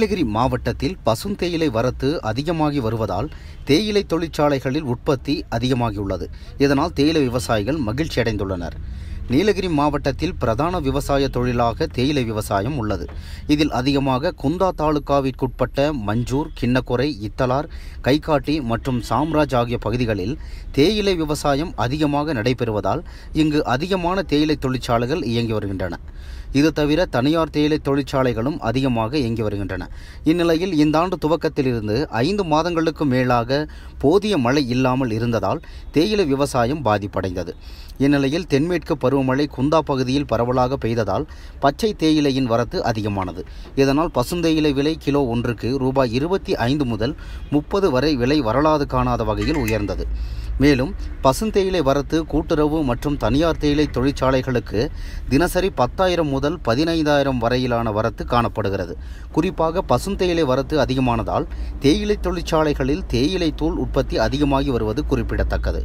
நீலகிரி மாவட்டத்தில் பசுந்தேயிலை வரத்து அதிகமாகி வருவதால் தேயிலை தொழிற்சாலைகளில் உற்பத்தி அதிகமாகியுள்ளது இதனால் தேயிலை விவசாயிகள் மகிழ்ச்சி அடைந்துள்ளனர் நீலகிரி மாவட்டத்தில் பிரதான விவசாய தொழிலாக தேயிலை விவசாயம் உள்ளது இதில் அதிகமாக குந்தா தாலுகாவிற்குட்பட்ட மஞ்சூர் கிண்ணக்குறை இத்தலார் கைகாட்டி மற்றும் சாம்ராஜ் ஆகிய பகுதிகளில் தேயிலை விவசாயம் அதிகமாக நடைபெறுவதால் இங்கு அதிகமான தேயிலை தொழிற்சாலைகள் இயங்கி வருகின்றன இது தவிர தனியார் தேயிலை தொழிற்சாலைகளும் அதிகமாக இயங்கி வருகின்றன இந்நிலையில் இந்த ஆண்டு துவக்கத்திலிருந்து ஐந்து மாதங்களுக்கு மேலாக போதிய மழை இல்லாமல் இருந்ததால் தேயிலை விவசாயம் பாதிப்படைந்தது இந்நிலையில் தென்மேற்கு பருவமழை குந்தா பகுதியில் பரவலாக பெய்ததால் பச்சை தேயிலையின் வரத்து அதிகமானது இதனால் பசுந்தேயிலை விலை கிலோ ஒன்றுக்கு ரூபாய் இருபத்தி ஐந்து முதல் முப்பது வரை விலை வரலாறு காணாத வகையில் உயர்ந்தது மேலும் பசுந்தேயிலை வரத்து கூட்டுறவு மற்றும் தனியார் தேயிலை தொழிற்சாலைகளுக்கு தினசரி பத்தாயிரம் முதல் பதினைந்தாயிரம் வரையிலான வரத்து காணப்படுகிறது குறிப்பாக பசுந்தேயிலை வரத்து அதிகமானதால் தேயிலை தொழிற்சாலைகளில் தேயிலை தூள் உற்பத்தி அதிகமாகி வருவது குறிப்பிடத்தக்கது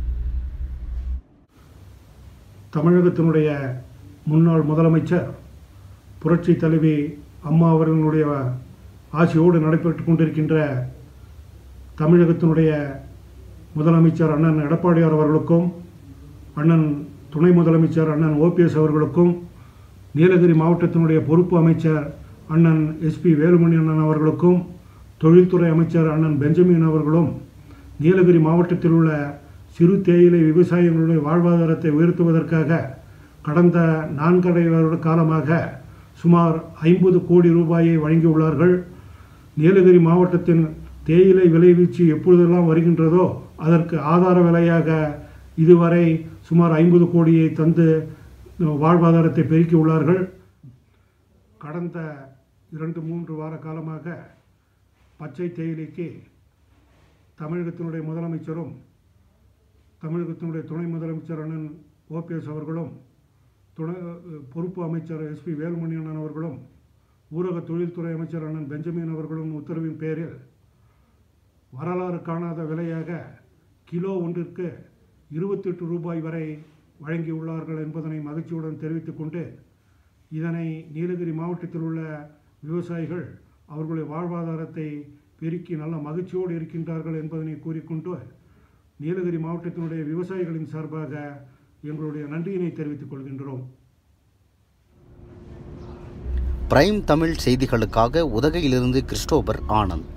தமிழகத்தினுடைய முன்னாள் முதலமைச்சர் புரட்சி தலைவி அம்மா அவர்களுடைய ஆட்சியோடு நடைபெற்று கொண்டிருக்கின்ற தமிழகத்தினுடைய முதலமைச்சர் அண்ணன் எடப்பாடியார் அவர்களுக்கும் அண்ணன் துணை முதலமைச்சர் அண்ணன் ஓபிஎஸ் அவர்களுக்கும் நீலகிரி மாவட்டத்தினுடைய பொறுப்பு அமைச்சர் அண்ணன் எஸ்பி வேலுமணி அண்ணன் அவர்களுக்கும் தொழில்துறை அமைச்சர் அண்ணன் பெஞ்சமின் அவர்களும் நீலகிரி மாவட்டத்தில் உள்ள சிறு தேயிலை விவசாயிகளுடைய வாழ்வாதாரத்தை உயர்த்துவதற்காக கடந்த நான்கரை வருட காலமாக சுமார் ஐம்பது கோடி ரூபாயை வழங்கியுள்ளார்கள் நீலகிரி மாவட்டத்தின் தேயிலை விளைவீச்சு எப்பொழுதெல்லாம் வருகின்றதோ அதற்கு ஆதார விலையாக இதுவரை சுமார் ஐம்பது கோடியை தந்து வாழ்வாதாரத்தை பெருக்கியுள்ளார்கள் கடந்த இரண்டு மூன்று வார காலமாக பச்சை தேயிலைக்கு தமிழகத்தினுடைய முதலமைச்சரும் தமிழகத்தினுடைய துணை முதலமைச்சர் அண்ணன் ஓபிஎஸ் அவர்களும் துணை பொறுப்பு அமைச்சர் எஸ்பி வேலுமணி அண்ணன் அவர்களும் ஊரக தொழில்துறை அமைச்சர் அண்ணன் பெஞ்சமின் அவர்களும் உத்தரவின் பேரில் வரலாறு காணாத விலையாக கிலோ ஒன்றிற்கு இருபத்தெட்டு ரூபாய் வரை வழங்கியுள்ளார்கள் என்பதனை மகிழ்ச்சியுடன் தெரிவித்துக் கொண்டு இதனை நீலகிரி மாவட்டத்தில் உள்ள விவசாயிகள் அவர்களுடைய வாழ்வாதாரத்தை பெருக்கி நல்ல மகிழ்ச்சியோடு இருக்கின்றார்கள் என்பதனை கூறிக்கொண்டு நீலகிரி மாவட்டத்தினுடைய விவசாயிகளின் சார்பாக எங்களுடைய நன்றியினை தெரிவித்துக் கொள்கின்றோம் பிரைம் தமிழ் செய்திகளுக்காக உதகையிலிருந்து கிறிஸ்டோபர் ஆனந்த்